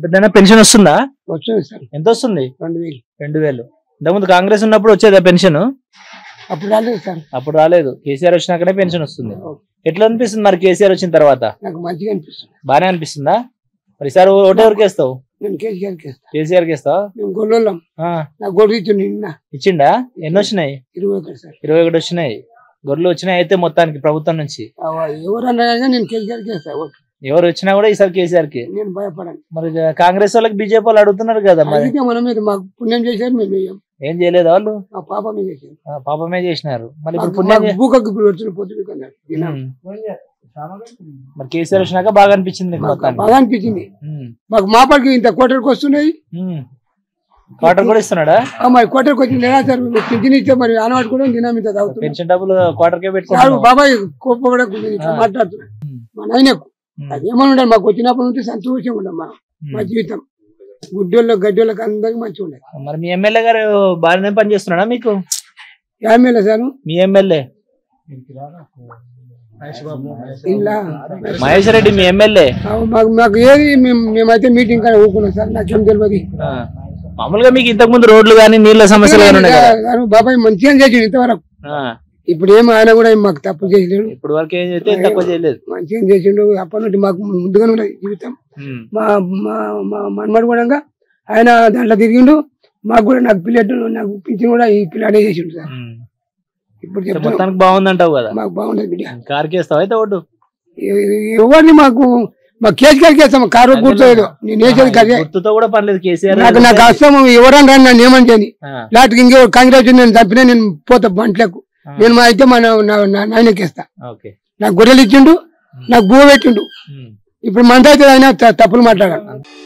ఎప్పుడైనా పెన్షన్ వస్తుందా వచ్చింది సార్ ఎంత వస్తుంది రెండు వేలు రెండు వేలు ఇంతకుముందు కాంగ్రెస్ ఉన్నప్పుడు వచ్చేదా పెన్షన్ అప్పుడు రాలేదు సార్ అప్పుడు రాలేదు కేసీఆర్ వచ్చినాకనే పెన్షన్ వస్తుంది ఎట్లా అనిపిస్తుంది మరి కేసీఆర్ వచ్చిన తర్వాత నాకు మంచిగా అనిపిస్తుంది బానే అనిపిస్తుందా మరి ఈసారి ఓటు ఎవరికి వేస్తావు నేను కేసీఆర్కి ఇస్తాను కేసీఆర్ కి వేస్తావా మేము గొల్లోళ్ళం ఆ, నాకు గొడవ ఇచ్చింది నిన్న ఇచ్చిండా ఎన్ని వచ్చినాయి ఇరవై ఒకటి సార్ ఇరవై ఒకటి వచ్చినాయి గొర్రెలు వచ్చినాయి అయితే మొత్తానికి ప్రభుత్వం నుంచి అవ్వ, ఎవరన్నా కానీ నేను కేసీఆర్కి ఇస్తాను ఓటు ఎవరు వచ్చినా కూడా ఈసారి కేసీఆర్ కి నేను భయపడను మరి ఇక కాంగ్రెస్ వాళ్ళకి బీజేపీ వాళ్ళు అడుగుతున్నారు కదా మరి అందుకే మన మీద మాకు పుణ్యం చేశారు మేము వేయం ఏం చేయలేదు వాళ్ళు మా పాప మీద చేశారు ఆ, పాపమే చేసినారు మళ్ళీ ఇప్పుడు మాకు- పుణ్యం మాకు చే- భూకకు ఇప్పుడు వచ్చిన పొద్దు అన్నారు ఉమ్. మరి కేసీఆర్ వచ్చినాక బాగా అనిపించింది నీకు మాకు మొత్తానికి బాగా అనిపించింది ఉమ్. మాకు మాపడికి ఇంత కోటర్కి వస్తున్నాయి ఉమ్. క్వార్టర్ కూడా ఇస్తున్నాడా ఆ, మరి కోటర్కి వచ్చింది ఎలా సార్ మీరు పింఛన్ ఇస్తే మరి అలవాటు కూడా తినాం ఇంత తాగుతున్నాం పెన్షన్ డబ్బులు క్వార్టర్ కే సార్ పెట్టుకుంటున్నావు బాబాయ్ కోపపడకుండా ఇట్లా ఆ. మాట్లాడుతున్నాడు ఉమ్. మా నాయనకు ఉమ్. అదేమని ఉండాలి మాకు వచ్చినప్పటి నుంచి సంతోషంగా ఉండాలి మా మా ఉమ్. జీవితం గుడ్డోళ్ళకి గడ్డోళ్ళకి అందరికి మంచిగా ఉండాలి మరి మీ ఎమ్మెల్యే గారు బాగానే పని చేస్తున్నాడా మీకు ఏమేలా సార్ మీ ఎమ్మెల్యే ఇలా మహేష్ రెడ్డి మీ ఎమ్మెల్యే మాకు మాకు ఏది మేము- మేమైతే మీటింగ్ కానీ ఊరుకున్నాం సార్ నాకేం తెలియదు ఆ. మామూలుగా మీకు ఇంతకు ముందు రోడ్లు కానీ నీళ్ళ సమస్యలు కానీ ఉన్నాయి కదా గారు బాబాయ్ మంచిగా చేసిండు ఇంతవరకు ఆ. ఇప్పుడు ఏమి ఆయన కూడా ఏం మాకు తప్పు చేయలేడు ఇప్పుడు వరకు ఏం చేస్తే తక్కువ చేయలేదు మంచిగా చేసిండు అప్పటి నుండి మాకు ముందుగానే ఉన్నది జీవితం ఉమ్. మా మా మా మనమడు కూడా ఆయన దాంట్లో తిరిగిండు మాకు కూడా నాకు పిల్లడు నాకు పింఛన్ కూడా ఈ పిల్లాడే చేసిండు సార్ ఉమ్. ఇప్పుడు సో చెప్తాను మొత్తానికి బాగుందంటావు కదా మాకు బాగుండదు బిడ్డ కార్కి వేస్తావు అయితే ఓటు ఎ- ఎవరిని మాకు మా కేసు కలిగి వేస్తాం కారు కూర్చోలేదు నేను వేసేది కదే గుర్తుతో కూడా పర్లేదు కేసీఆర్ నాకు నాకు అస్తం ఎవరని రాని నన్ను ఏమని చేయని ఆ. లాంటికి ఇంకో కాంగ్రెస్ నేను తప్పినా నేను పోతా బంట్లకు ఆ. నేను మా అయితే మా నా- నా- నా- నాయనకి వేస్తా ఓకే నాకు గొర్రెలు ఇచ్చిండు నాకు భూ పెట్టిండు ఉమ్. ఇప్పుడు మంద అయితే ఆయన త- తప్పులు మాట్లాడాలి